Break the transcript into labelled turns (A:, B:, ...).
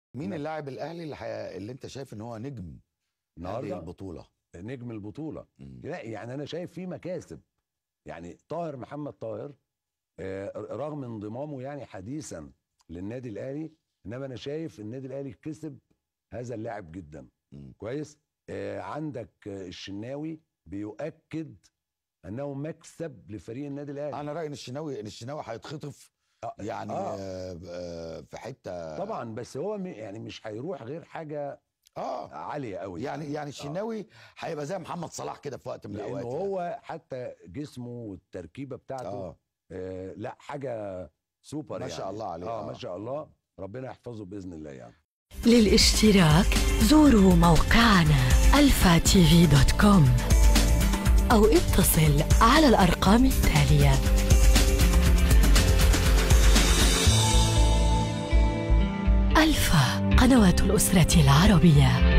A: مين اللاعب الاهلي اللي, حي... اللي انت شايف ان هو نجم هذه
B: النهارده
A: البطوله
B: نجم البطوله
A: مم.
B: لا يعني انا شايف فيه مكاسب يعني طاهر محمد طاهر آه، رغم انضمامه يعني حديثا للنادي الاهلي انما انا شايف النادي الاهلي كسب هذا اللاعب جدا
A: مم.
B: كويس آه، عندك آه، الشناوي بيؤكد انه مكسب لفريق النادي الاهلي
A: انا رايي ان الشناوي ان الشناوي هيتخطف
B: آه،
A: يعني
B: آه.
A: آه. آه في حته
B: طبعا بس هو م- يعني مش هيروح غير حاجه
A: اه
B: عاليه قوي
A: يعني يعني الشناوي هيبقى زي محمد صلاح كده في وقت من
B: لانه
A: الاوقات يعني.
B: هو حتى جسمه والتركيبه بتاعته
A: اه
B: آه لا حاجه سوبر
A: ما
B: يعني
A: شاء الله عليه،
B: اه
A: آه.
B: ما شاء الله ربنا يحفظه باذن الله يعني
C: للاشتراك زوروا موقعنا الفا تي في دوت كوم أو اتصل على الأرقام التالية ألفا قنوات الأسرة العربية